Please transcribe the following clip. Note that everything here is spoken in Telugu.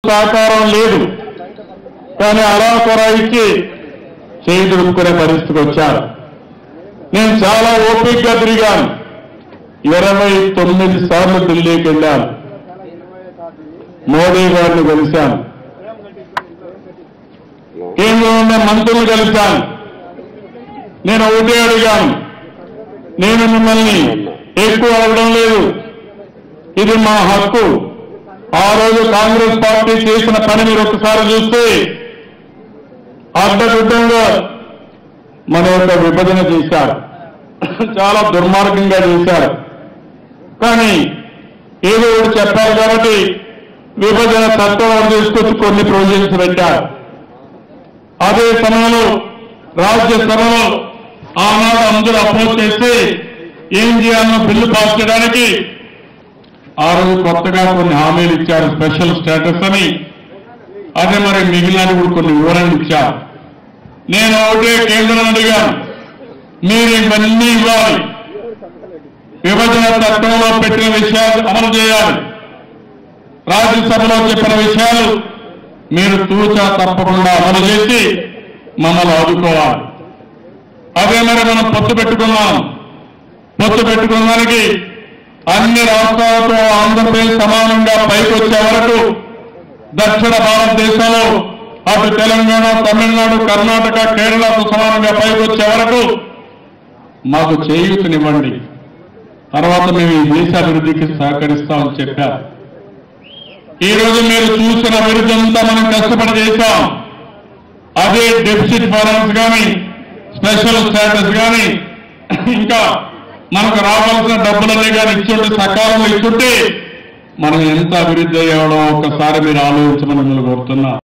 సహకారం లేదు కానీ అలా కూడా ఇచ్చి చేయి దురుపుకునే పరిస్థితికి వచ్చారు నేను చాలా ఓపికగా తిరిగాను ఇరవై తొమ్మిది సార్లు ఢిల్లీకి వెళ్ళాను మోడీ గారిని కలిశాను కేంద్రంలో ఉన్న మంత్రులు కలిశాను నేను ఒకటే అడిగాను నేను మిమ్మల్ని ఎక్కువ అడగడం లేదు ఇది మా హక్కు ఆ రోజు కాంగ్రెస్ పార్టీ చేసిన పని మీరు ఒకసారి చూస్తే అడ్డగుడ్డంగా మన యొక్క విభజన చేశారు చాలా దుర్మార్గంగా చేశారు కానీ ఏదో ఒకటి చెప్పారు కాబట్టి విభజన తత్వం తీసుకొచ్చి కొన్ని ప్రొవిజన్స్ పెట్టారు అదే సమయంలో రాజ్యసభలో ఆనాడు అందరూ అపోజ్ చేస్తే ఏం చేయాలన్న బిల్లు పాస్ చేయడానికి ఆ రోజు కొత్తగా కొన్ని హామీలు ఇచ్చారు స్పెషల్ స్టేటస్ అని అదే మరి మిగిలిన కూడా కొన్ని వివరణలు ఇచ్చారు నేను ఒకటే కేంద్రం అడిగాను మీరు ఇవన్నీ ఇవ్వాలి విభజన చట్టంలో పెట్టిన విషయాలు అమలు చేయాలి రాజ్యసభలో చెప్పిన విషయాలు మీరు తూచా తప్పకుండా అమలు చేసి మమ్మల్ని ఆదుకోవాలి అదే మరి మనం పొత్తు పెట్టుకున్నాం పొత్తు పెట్టుకున్నానికి అన్ని రాష్ట్రాలతో ఆంధ్రప్రదేశ్ సమానంగా పైకి వచ్చే వరకు దక్షిణ భారతదేశంలో అటు తెలంగాణ తమిళనాడు కర్ణాటక కేరళతో సమానంగా పైకి వచ్చే వరకు మాకు చేయూతనివ్వండి తర్వాత మేము ఈ దేశ అభివృద్ధికి సహకరిస్తామని చెప్పారు ఈ రోజు మీరు చూసిన అభివృద్ధి అంతా మనం కష్టపడి చేశాం అదే డెఫిసిట్ ఫైనాన్స్ కానీ స్పెషల్ స్టేటస్ కానీ ఇంకా మనకు రావాల్సిన డబ్బులన్నీ కానీ ఇచ్చుంటే సకాలంలో ఇచ్చుంటే మనం ఎంత అభివృద్ధి అయ్యాడో ఒక్కసారి మీరు ఆలోచించమని మిమ్మల్ని కోరుతున్నా